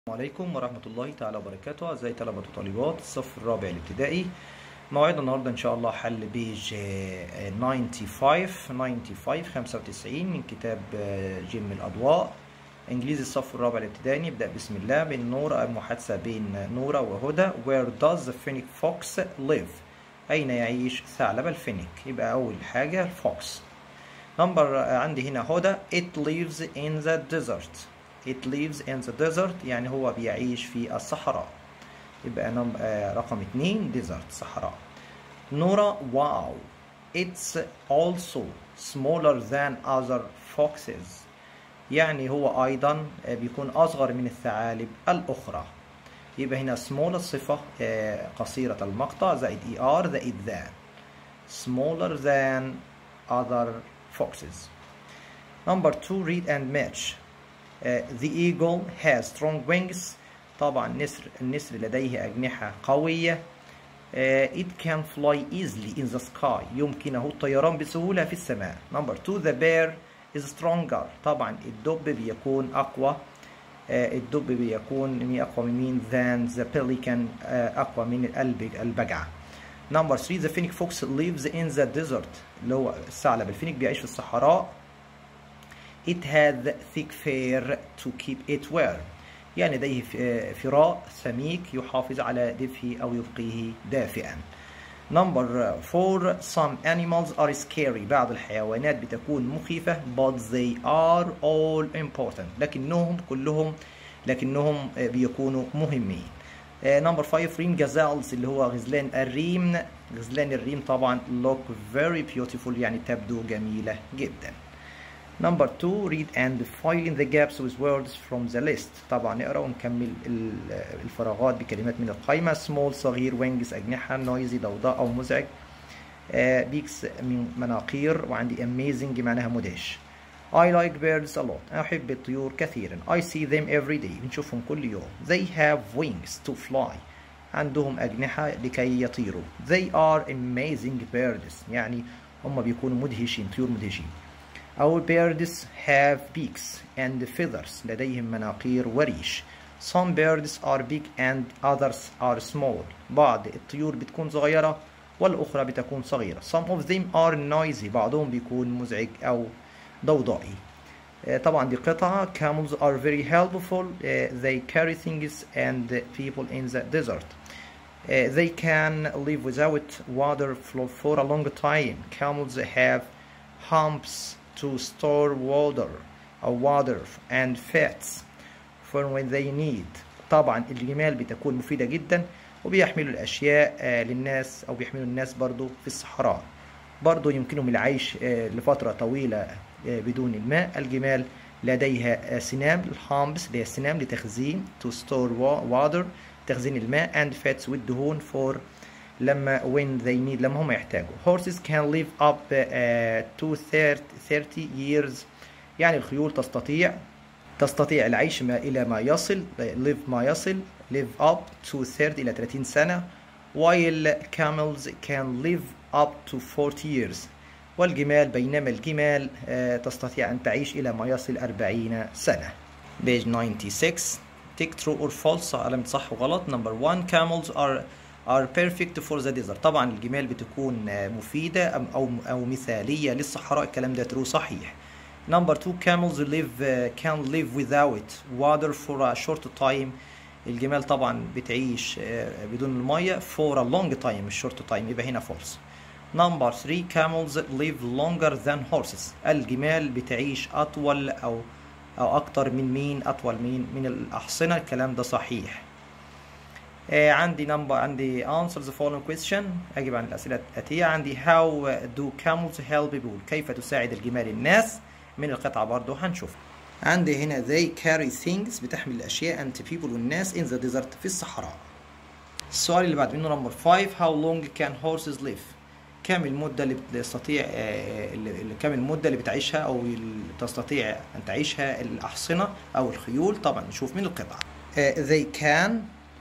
السلام عليكم ورحمة الله تعالى وبركاته أعزائي طلبة وطالبات الصف الرابع الابتدائي موعدنا النهاردة إن شاء الله حل بيج آه، 95 95 95 من كتاب آه، جيم الأضواء إنجليزي الصف الرابع الابتدائي نبدأ بسم الله بين نورة المحادثة بين نورة وهدى Where does the phoenix fox live؟ أين يعيش ثعلب الفينيك؟ يبقى أول حاجة الفوكس نمبر عندي هنا هدى It lives in the desert It lives in the desert يعني هو بيعيش في الصحراء يبقى نم... آه، رقم اتنين desert صحراء نورا واو It's also smaller than other foxes يعني هو أيضا آه، بيكون أصغر من الثعالب الأخرى يبقى هنا small الصفة آه، قصيرة المقطع زائد ER زائد than smaller than other foxes Number two, read and match. Uh, the eagle has strong wings. طبعا النسر النسر لديه أجنحة قوية. Uh, it can fly easily in the sky. يمكنه الطيران بسهولة في السماء. Number two, the bear is stronger. طبعا الدب بيكون أقوى. Uh, الدب بيكون مين أقوى من مين than the pelican uh, أقوى من الألب- البجعة. Number three, the phoenix fox lives in the desert. اللي هو الثعلب الفينيك بيعيش في الصحراء. It has thick fur to keep it warm. يعني لديه ف- فراء سميك يحافظ على دفئه أو يبقيه دافئا. Number four, some animals are scary. بعض الحيوانات بتكون مخيفة but they are all important. لكنهم كلهم لكنهم بيكونوا مهمين. نمبر 5 ريم جازالز اللي هو غزلان الريم غزلان الريم طبعا look very beautiful يعني تبدو جميلة جدا. Number two, read and fill in the gaps with words from the list. طبعا نقرا ونكمل ال- الفراغات بكلمات من القائمة. small صغير wings أجنحة noisy ضوضاء أو مزعج. بيكس من مناقير وعندي amazing معناها مدهش. I like birds a lot. أحب الطيور كثيرا. I see them every day. بنشوفهم كل يوم. They have wings to fly. عندهم أجنحة لكي يطيروا. They are amazing birds. يعني هم بيكونوا مدهشين طيور مدهشين. Our birds have beaks and feathers. لديهم مناقير وريش. Some birds are big and others are small. بعض الطيور بتكون صغيرة والأخرى بتكون صغيرة. Some of them are noisy. بعضهم بيكون مزعج أو ضوضائي. آه، طبعا دي قطعة camels are very helpful آه، they carry things and people in the desert Uh, they can live without water for, for a long time camels have humps to store water or water and fats for when they need طبعا الجمال بتكون مفيدة جدا وبيحملوا الأشياء آه، للناس أو بيحملوا الناس برضو في الصحراء برضو يمكنهم العيش آه، لفترة طويلة آه، بدون الماء الجمال لديها آه، سنام الهامبس اللي هي السنام لتخزين to store wa- water تخزين الماء and fats والدهون for لما when they need لما هم يحتاجوا horses can live up uh, to 30 30 years يعني الخيول تستطيع تستطيع العيش ما إلى ما يصل live ما يصل live up to 30 إلى 30 سنة while camels can live up to 40 years والجمال بينما الجمال آه، تستطيع أن تعيش إلى ما يصل 40 سنة page 96 take true or false علامة صح وغلط number one camels are are perfect for the desert طبعا الجمال بتكون آه، مفيدة أم- أو أو مثالية للصحراء الكلام ده true صحيح number two camels live uh, can live without water for a short time الجمال طبعا بتعيش آه، بدون المية for a long time مش short time يبقى هنا false number three camels live longer than horses الجمال بتعيش أطول أو أو أكتر من مين أطول من من الأحصنة الكلام ده صحيح آه، عندي نمبر عندي answer the following question أجيب عن الأسئلة الآتية عندي how do camels help people كيف تساعد الجمال الناس من القطعة برضو هنشوف عندي هنا they carry things بتحمل الأشياء and people والناس in the desert في الصحراء السؤال اللي بعد منه نمبر 5 how long can horses live كم المدة اللي بتستطيع آه، اللي اللي- كم المدة اللي بتعيشها أو اللي تستطيع أن تعيشها الأحصنة أو الخيول طبعا نشوف من القطعة آه، they can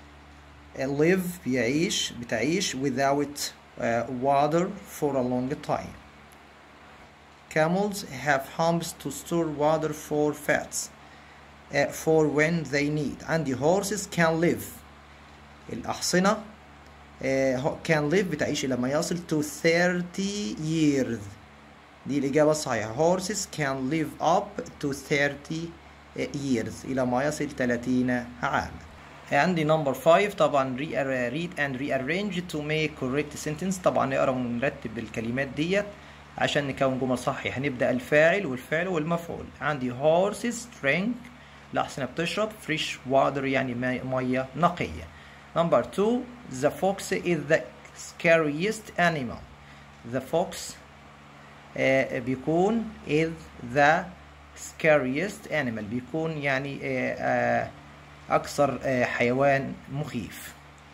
live بيعيش بتعيش without uh, water for a long time. Camels have humps to store water for fats. uh, for when they need عندي horses can live الأحصنة uh, can live بتعيش إلى ما يصل to 30 years دي الإجابة الصحيحة horses can live up to 30 years إلى ما يصل 30 عام عندي نمبر 5 طبعا read and rearrange to make correct sentence طبعا نقرا ونرتب الكلمات ديت عشان نكون جمل صحيحة هنبدأ الفاعل والفعل والمفعول عندي horses drink الأحصنة بتشرب fresh water يعني مية نقية number 2 the fox is the scariest animal the fox آه بيكون is the scariest animal بيكون يعني آه آه أكثر حيوان مخيف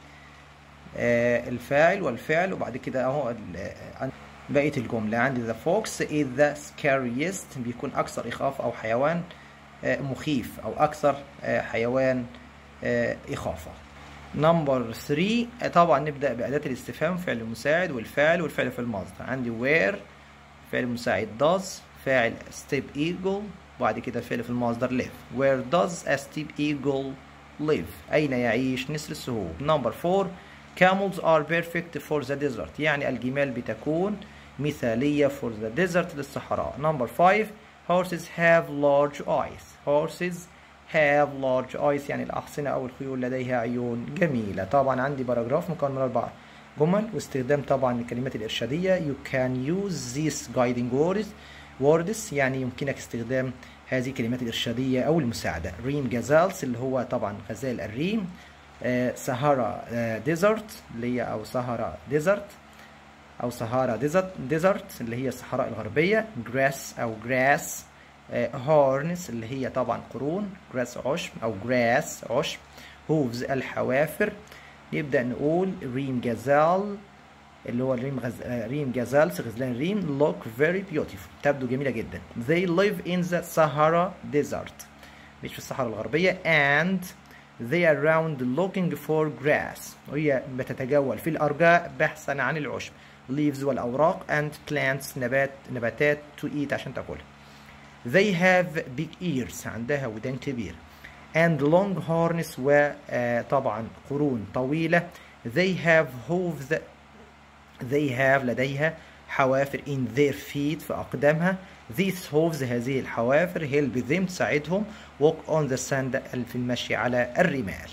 الفاعل والفعل وبعد كده أهو بقية الجملة عندي the fox is the scariest بيكون أكثر إخاف أو حيوان مخيف أو أكثر حيوان إخافة نمبر 3 طبعا نبدأ بأداة الاستفهام فعل مساعد والفاعل والفعل في المصدر عندي where فعل مساعد does فاعل step eagle وبعد كده الفعل في المصدر live where does a steep eagle live أين يعيش نسر السهوب number 4 camels are perfect for the desert يعني الجمال بتكون مثالية for the desert للصحراء number 5 horses have large eyes horses have large eyes يعني الأحصنة أو الخيول لديها عيون جميلة طبعا عندي باراجراف مكون من أربع جمل واستخدام طبعا الكلمات الإرشادية you can use these guiding words words يعني يمكنك استخدام هذه الكلمات الإرشادية أو المساعدة ريم جازالس اللي هو طبعا غزال الريم آه سهارا آه ديزرت اللي هي أو سهارا ديزرت أو سهارا ديزرت ديزرت اللي هي الصحراء الغربية جراس أو جراس آه هورنس اللي هي طبعا قرون جراس عشب أو جراس عشب هوفز الحوافر نبدأ نقول ريم جازال اللي هو الريم غز... ريم جازالس غزلان الريم look very beautiful تبدو جميلة جدا they live in the Sahara desert مش في الصحراء الغربية and they are around looking for grass وهي بتتجول في الأرجاء بحثا عن العشب leaves والأوراق and plants نبات نباتات to eat عشان تاكلها they have big ears عندها ودان كبير and long horns وطبعا قرون طويلة they have hooves they have لديها حوافر in their feet في أقدامها these hooves هذه الحوافر help them تساعدهم walk on the sand في المشي على الرمال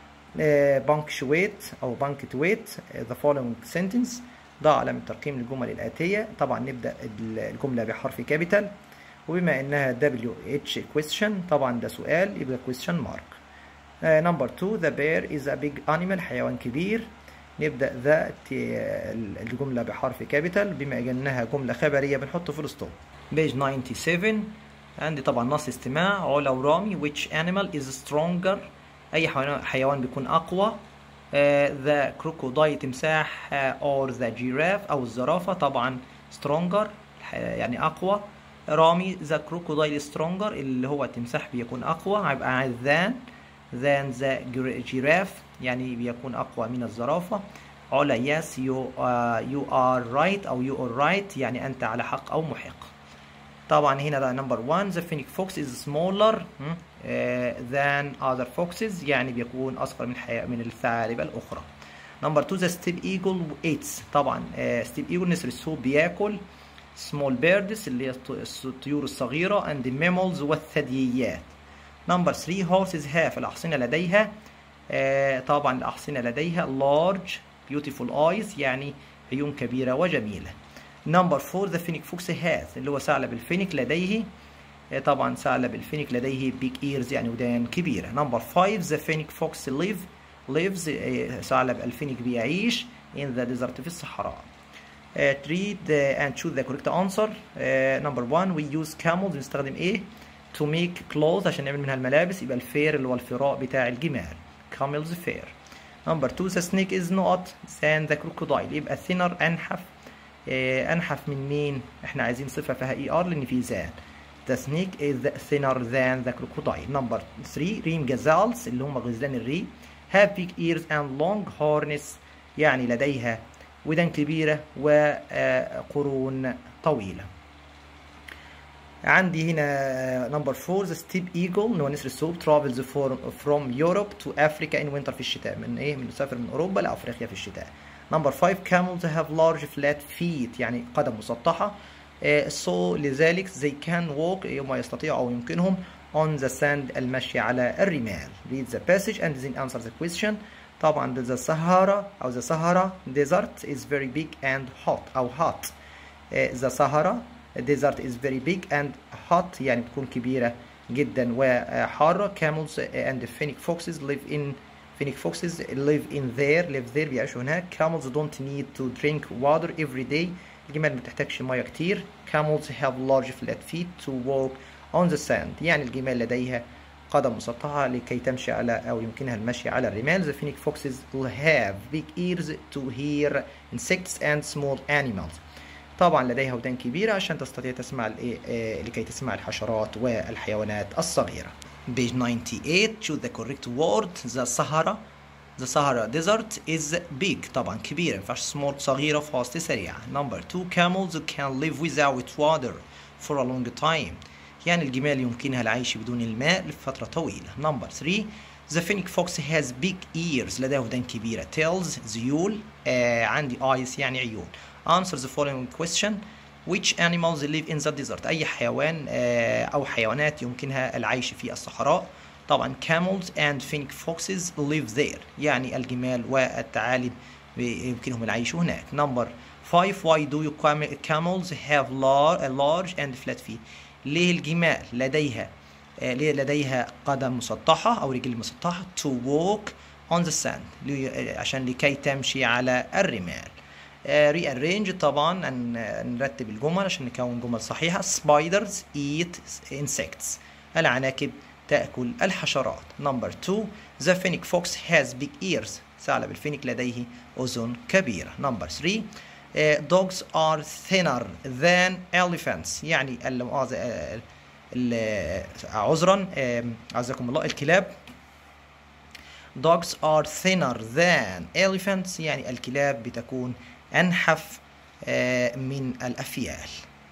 punctuate أو punctuate the following sentence ضع علامة ترقيم للجمل الآتية طبعا نبدأ الجملة بحرف كابيتال وبما إنها WH question طبعا ده سؤال يبقى question mark نمبر 2 the bear is a big animal حيوان كبير نبدأ ذا الجملة بحرف كابيتال بما انها جملة خبرية بنحطه في الستوب بيج 97 عندي طبعا نص استماع علا ورامي which animal is stronger أي حيوان بيكون أقوى ذا uh, crocodile تمساح uh, or the giraffe أو الزرافة طبعا stronger يعني أقوى رامي ذا crocodile stronger اللي هو التمساح بيكون أقوى هيبقى than than the giraffe يعني بيكون أقوى من الزرافة علا yes you, uh, you are right أو you are right يعني أنت على حق أو محق طبعا هنا ده نمبر 1 the phoenix fox is smaller uh, than other foxes يعني بيكون أصغر من حي... من الثعالب الأخرى نمبر 2 the steep eagle eats طبعا uh, steep eagle نسر السوب بياكل small birds اللي هي الطيور الصغيرة and mammals والثدييات نمبر 3 horses have الأحصنة لديها آه طبعا الأحصنة لديها large beautiful eyes يعني عيون كبيرة وجميلة نمبر 4 the phoenix fox has اللي هو ثعلب الفينيك لديه آه طبعا ثعلب الفينيك لديه big ears يعني ودان كبيرة نمبر 5 the phoenix fox live lives آه ثعلب الفينيك بيعيش in the desert في الصحراء uh, read uh, and choose the correct answer uh, number 1 we use camels بنستخدم ايه to make clothes عشان نعمل منها الملابس يبقى الفير اللي هو الفراء بتاع الجمال camel's fair number 2 the snake is not than the crocodile يبقى thinner انحف اه انحف من مين احنا عايزين صفه فيها اي ار لان في ذان the snake is thinner than the crocodile number 3 ريم gazelles اللي هم غزلان الري have big ears and long horns يعني لديها ودان كبيره وقرون طويله عندي هنا نمبر 4 ذا ستيب ايجل اللي هو نسر الثوب ترافلز فروم يوروب تو افريكا ان وينتر في الشتاء من ايه من مسافر من اوروبا لافريقيا في الشتاء نمبر 5 camels have large flat feet يعني قدم مسطحه so لذلك they can walk هم يستطيعوا او يمكنهم on the sand المشي على الرمال read the passage and then answer the question طبعا the Sahara أو the Sahara desert is very big and hot أو hot the Sahara desert is very big and hot يعني بتكون كبيرة جدا وحارة camels and phoenix foxes live in phoenix foxes live in there live there بيعيشوا هناك camels don't need to drink water every day الجمال ما بتحتاجش ميه كتير camels have large flat feet to walk on the sand يعني الجمال لديها قدم مسطحة لكي تمشي على أو يمكنها المشي على الرمال the phoenix foxes have big ears to hear insects and small animals طبعا لديها ودان كبيرة عشان تستطيع تسمع الايه آه لكي تسمع الحشرات والحيوانات الصغيرة page 98 choose the correct word the Sahara The Sahara Desert is big طبعا كبيرة ما ينفعش small صغيرة fast سريعة number two camels can live without water for a long time يعني الجمال يمكنها العيش بدون الماء لفترة طويلة number three The phoenix fox has big ears لديه ودان كبيرة tails ذيول آه عندي eyes يعني عيون answer the following question which animals live in the desert أي حيوان آه أو حيوانات يمكنها العيش في الصحراء طبعا camels and phoenix foxes live there يعني الجمال والثعالب يمكنهم العيش هناك number 5 why do you camels have large and flat feet ليه الجمال لديها ليه لديها قدم مسطحة أو رجل مسطحة to walk on the sand عشان لكي تمشي على الرمال rearrange طبعا أن نرتب الجمل عشان نكون جمل صحيحة spiders eat insects العناكب تأكل الحشرات number two the phoenix fox has big ears ثعلب الفينيك لديه أذن كبيرة number three uh, dogs are thinner than elephants يعني عذرا عزكم الله الكلاب dogs are thinner than elephants يعني الكلاب بتكون أنحف من الأفيال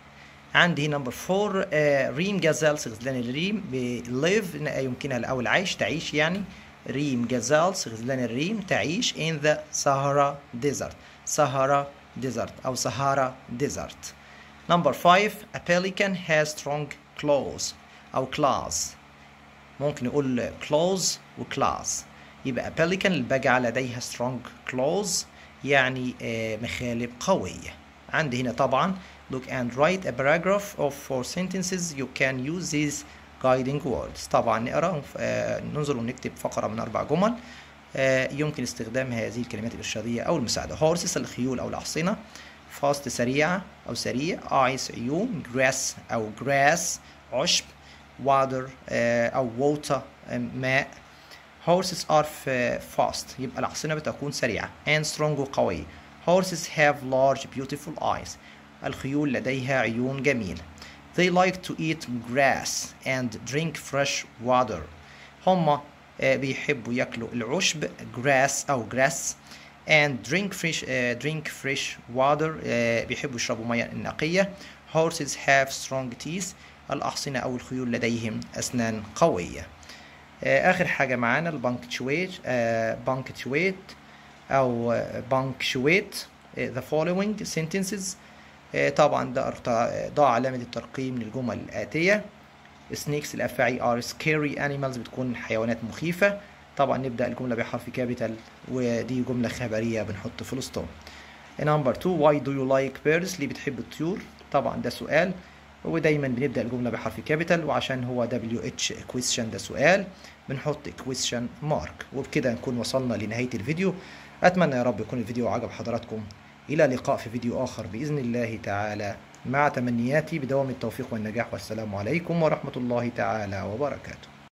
عندي نمبر 4 ريم جازال غزلان الريم live يمكنها الأول عيش تعيش يعني ريم جازال غزلان الريم تعيش in the Sahara Desert Sahara Desert أو Sahara Desert Number 5 A pelican has strong claws أو claws ممكن نقول claws و claws يبقى a pelican البجعة لديها strong claws يعني مخالب قوية عندي هنا طبعا look and write a paragraph of four sentences you can use these guiding words طبعا نقرا ننظر ونكتب فقرة من أربع جمل يمكن استخدام هذه الكلمات الإرشادية أو المساعدة horses الخيول أو الأحصنة fast سريعة أو سريع ice عيون grass أو grass عشب water أو water ماء horses are fast يبقى الأحصنة بتكون سريعة and strong وقوية horses have large beautiful eyes الخيول لديها عيون جميلة they like to eat grass and drink fresh water هم بيحبوا ياكلوا العشب grass أو grass and drink fresh uh, drink fresh water uh, بيحبوا يشربوا مياه نقية horses have strong teeth الأحصنة أو الخيول لديهم أسنان قوية uh, آخر حاجة معانا البانكتشويت بانكتشويت أو بانكشويت the following sentences طبعا ده ضع علامة الترقيم للجمل الآتية سنيكس الأفاعي are scary animals بتكون حيوانات مخيفة طبعا نبدأ الجملة بحرف كابيتال ودي جملة خبرية بنحط فول ستوب نمبر 2 why do you like birds ليه بتحب الطيور طبعا ده سؤال ودايما بنبدأ الجملة بحرف كابيتال وعشان هو WH question ده سؤال بنحط question mark وبكده نكون وصلنا لنهاية الفيديو أتمنى يا رب يكون الفيديو عجب حضراتكم إلى لقاء في فيديو آخر بإذن الله تعالى مع تمنياتي بدوام التوفيق والنجاح والسلام عليكم ورحمة الله تعالى وبركاته